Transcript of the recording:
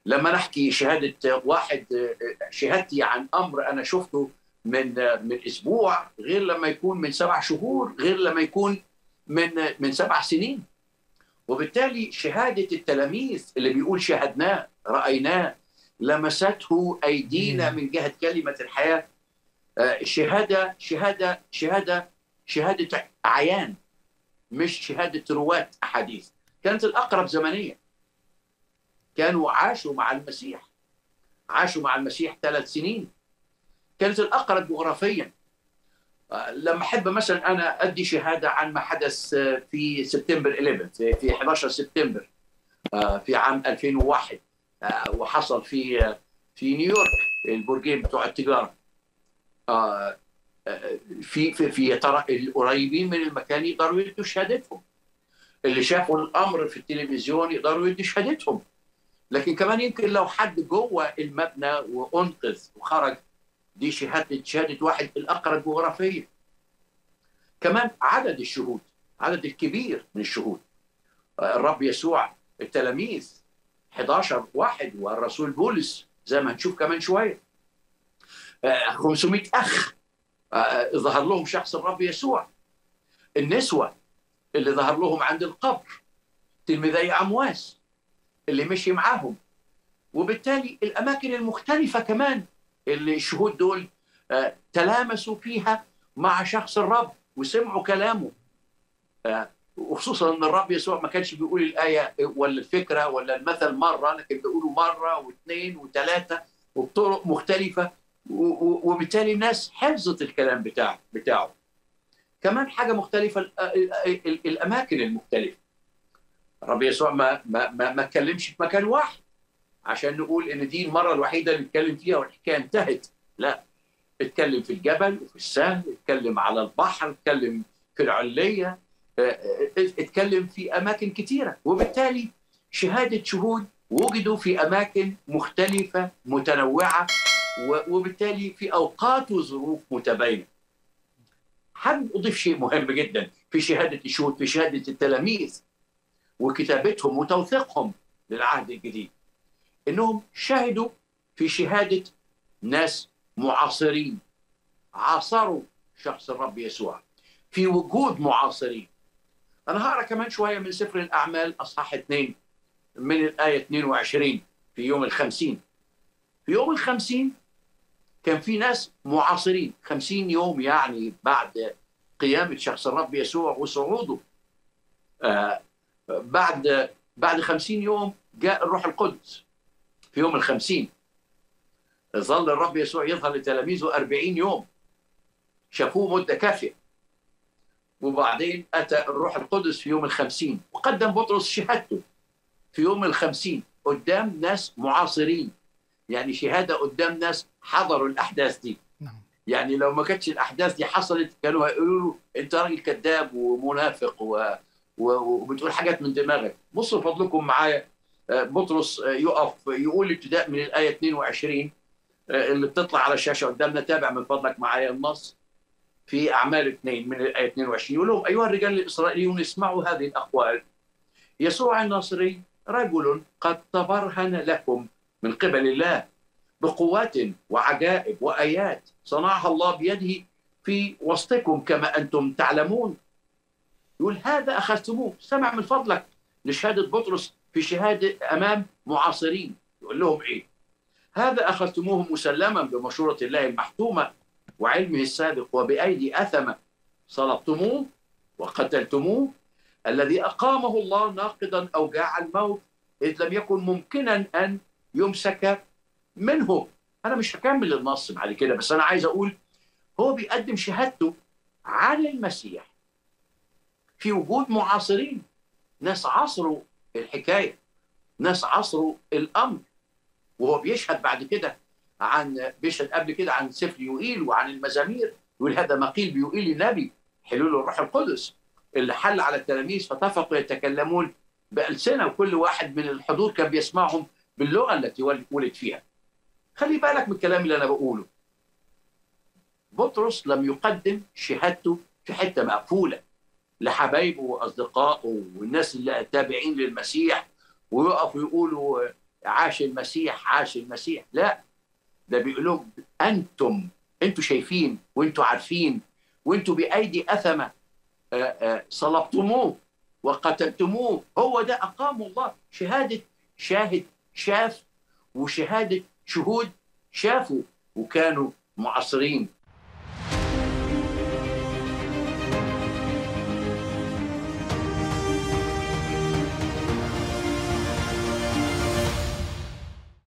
لما نحكي شهاده واحد شهادتي عن امر انا شفته من من اسبوع غير لما يكون من سبع شهور غير لما يكون من من سبع سنين وبالتالي شهاده التلاميذ اللي بيقول شاهدناه رايناه لمسته ايدينا من جهه كلمه الحياه شهاده شهاده شهاده شهاده عيان مش شهاده رواه احاديث كانت الاقرب زمنيا كانوا عاشوا مع المسيح عاشوا مع المسيح ثلاث سنين كانت الاقرب جغرافيا لما احب مثلا انا ادي شهاده عن ما حدث في سبتمبر 11 في 11 سبتمبر في عام 2001 وحصل في في نيويورك البرجين بتوع التجاره في في في ترى القريبين من المكان يقدروا يدوا شهادتهم اللي شافوا الامر في التلفزيون يقدروا يدوا شهادتهم لكن كمان يمكن لو حد جوه المبنى وانقذ وخرج دي شهاده شهاده واحد الاقرب جغرافيا كمان عدد الشهود عدد الكبير من الشهود الرب يسوع التلاميذ 11 واحد والرسول بولس زي ما هنشوف كمان شويه 500 اخ ظهر لهم شخص الرب يسوع النسوه اللي ظهر لهم عند القبر تلميذي عمواس اللي مشي معاهم وبالتالي الاماكن المختلفه كمان اللي الشهود دول تلامسوا فيها مع شخص الرب وسمعوا كلامه وخصوصا ان الرب يسوع ما كانش بيقول الايه ولا الفكره ولا المثل مره لكن بيقوله مره واثنين وثلاثه وبطرق مختلفه وبالتالي الناس حفظت الكلام بتاعه بتاعه كمان حاجه مختلفه الاماكن المختلفه الرب يسوع ما ما ما, ما اتكلمش في مكان واحد عشان نقول ان دي المره الوحيده اللي اتكلم فيها والحكايه انتهت لا اتكلم في الجبل وفي السهل اتكلم على البحر اتكلم في العليه اتكلم في اماكن كثيره وبالتالي شهاده شهود وجدوا في اماكن مختلفه متنوعه وبالتالي في اوقات وظروف متباينه. حابب اضيف شيء مهم جدا في شهاده الشهود في شهاده التلاميذ وكتابتهم وتوثيقهم للعهد الجديد. انهم شهدوا في شهاده ناس معاصرين عاصروا شخص الرب يسوع في وجود معاصرين. انا هقرا كمان شويه من سفر الاعمال اصحاح اثنين من الايه 22 في يوم الخمسين. في يوم الخمسين كان في ناس معاصرين خمسين يوم يعني بعد قيامة شخص الرب يسوع وصعوده آه بعد بعد خمسين يوم جاء الروح القدس في يوم الخمسين ظل الرب يسوع يظهر لتلاميذه أربعين يوم شافوه مدة كافية وبعدين أتى الروح القدس في يوم الخمسين وقدم بطرس شهادته في يوم الخمسين قدام ناس معاصرين يعني شهاده قدام ناس حضروا الاحداث دي نعم. يعني لو ما كانتش الاحداث دي حصلت كانوا هيقولوا له انت راجل كذاب ومنافق و... و... وبتقول حاجات من دماغك بصوا فضلكم معايا بطرس يقف يقول ابتداء من الايه 22 اللي بتطلع على الشاشه قدامنا تابع من فضلك معايا النص في اعمال اثنين من الايه 22 يقول لهم ايها الرجال الاسرائيليون اسمعوا هذه الاقوال يسوع الناصري رجل قد تبرهن لكم من قبل الله بقوات وعجائب وايات صنعها الله بيده في وسطكم كما انتم تعلمون يقول هذا اخذتموه سمع من فضلك لشهاده بطرس في شهاده امام معاصرين يقول لهم ايه هذا اخذتموه مسلما بمشوره الله المحتومه وعلمه السابق وبايدي اثمه صلبتموه وقتلتموه الذي اقامه الله ناقضا اوجاع الموت اذ لم يكن ممكنا ان يمسك منه انا مش هكمل النص بعد كده بس انا عايز اقول هو بيقدم شهادته عن المسيح في وجود معاصرين ناس عصروا الحكايه ناس عصروا الامر وهو بيشهد بعد كده عن بيشهد قبل كده عن سفر يوئيل وعن المزامير يقول هذا ما قيل بيوئيل النبي حلول الروح القدس اللي حل على التلاميذ فاتفقوا يتكلمون بألسنة وكل واحد من الحضور كان بيسمعهم باللغه التي ولد فيها. خلي بالك من الكلام اللي انا بقوله. بطرس لم يقدم شهادته في حته مقفوله لحبايبه واصدقائه والناس اللي تابعين للمسيح ويقفوا يقولوا عاش المسيح عاش المسيح لا ده بيقول لهم انتم انتم شايفين وانتم عارفين وانتم بايدي اثمه آه، آه، صلبتموه وقتلتموه هو ده اقام الله شهاده شاهد شاف وشهاده شهود شافوا وكانوا معاصرين